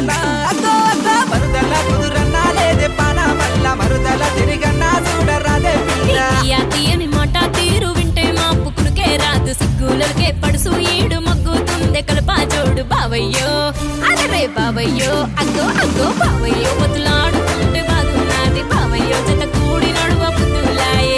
మరుదల అగ్గో అగ్గో మరుదల కుదురన్నా లేదే పాన మల్ల మరుదల తిరిగన్నా చూడరాదే పిల్ల తీయ తీయని మాట తీరు వింటే మా పుక్కులకే రాదు సిగ్గులకే పడుసు ఈడు మగ్గుతుంది కలపా జోడు బావయ్యో అరే బావయ్యో అగ్గో అగ్గో బావయ్యో బతులాడుతుంటే బాగున్నది బావయ్యో జత కూడి నడువ పుతులాయే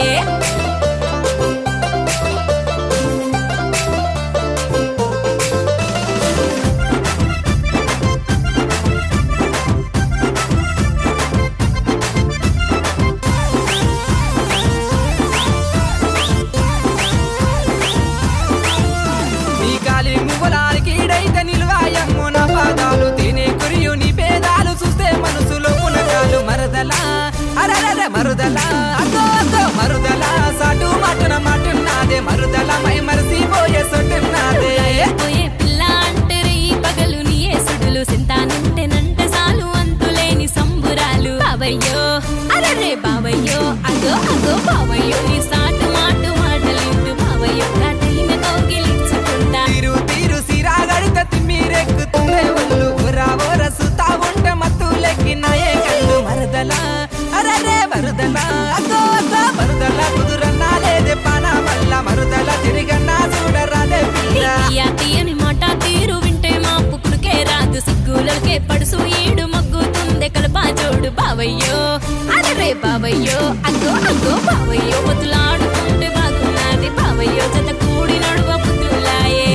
నీ గాలి మువ్వలానికి ఈడైతే నిల్వాయమ్ము నా పాదాలు తినే కురియు నీ పేదాలు చూస్తే మనసులో పునకాలు మరదల అరరర మరుదల అగ్గో అగ్గో మరుదల సాటు మాటున మాటున్నాదే మరుదల మై మరసిపోయే సొట్టున్నాదే పోయే పిల్ల అంటే రేయి పగలు నీ ఏసుడులు సింతానంటే నంట సాలు అంతులేని సంబురాలు బావయ్యో అరే బావయ్యో అగో అగో బావయ్యో నీ సాటు మాటు మాటలింటూ బావయ్యో కాటైన కౌగిలించుకుంటా తీరు తీరు సిరాగడిత తిమ్మిరెక్కుతుందే ఒళ్ళు ఊరా ఊర సుతా ఉంట మత్తు లెక్కినాయే కళ్ళు మరదల అరరే మరుదల అగ్గో అగ్గో మరుదల కుదురన్నా లేదే పాన మల్ల మరుదల తిరిగన్నా చూడరాదే పిల్ల తీయ తీయని మాట తీరు వింటే మా పుక్కులకే రాదు సిగ్గులకే పడుసు ఈడు మగ్గుతుంది కలపా జోడు బావయ్యో అరే బావయ్యో అగ్గో అగ్గో బావయ్యో బతులాడుతుంటే బాగున్నది బావయ్యో జత కూడి నడువ పుతులాయే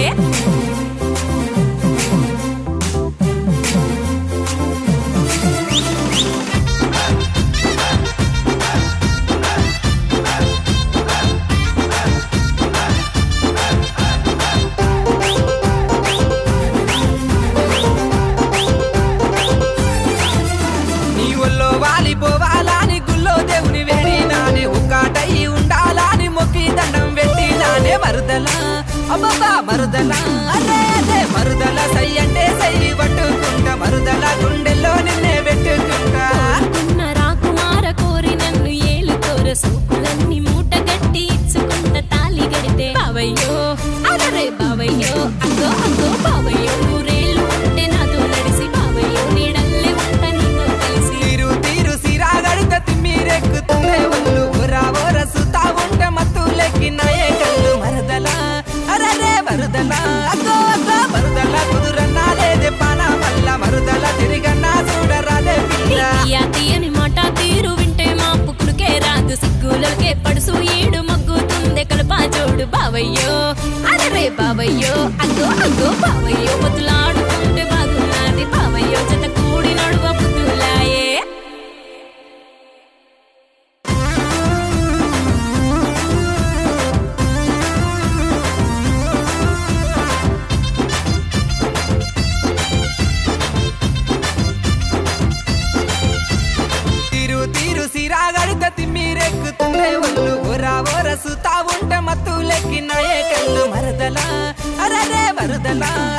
నీ ఒళ్ళో వాలిపోవాలని గుళ్ళో దేవుని వేడినానే ఒక్కటయి ఉండాలని మొక్కి దండం పెట్టినానే మరుదల అబ్బబ్బా మరుదల అదే అదే మరుదల సై అంటే సై పట్టుకుంటా మరుదల గుండెల్లో నిన్నే పెట్టుకుంటా ఉన్న రాకుమార కోరి నన్ను ఏలు కోర సూకులన్నీ మూట గట్టి ఇచ్చుకుంట తాలి గడితే బావయ్యో అరే బావయ్యో అగ్గో అగ్గో బావయ్యో నూరేళ్ళు ఉంటే నాతో నడిసి బావయ్యో నీడల్లే ఉంట నీతో కలిసి తీరు తీరు సిరాగడిత తిమ్మిరెక్కుతుందే ఒళ్ళు ఊరా ఊర సుతా ఉంట మత్తు లెక్కినాయే కళ్ళు మరదల అరరే మరుదల అగ్గో అగ్గో మరుదల కుదురన్నా లేదే పాన మల్ల మరుదల తిరిగన్నా చూడరాదే పిల్ల తీయ తీయని మాట తీరు వింటే మా పుక్కులకే రాదు సిగ్గులకే పడుసు ఈడు మగ్గుతుంది కలపా జోడు బావయ్యో అరే బావయ్యో అగ్గో అగ్గో బావయ్యో బతులాడుతుంటే బాగున్నది బావయ్యో జత కూడి నడువ పుతులాయే తీరు తీరు సిరాగడిత తిమ్మిరెక్కుతుందే ఒళ్ళు ఊరా ఊర సుతా ఉంట మత్తు లెక్కినాయే కళ్ళు మరదల అరరే మరుదల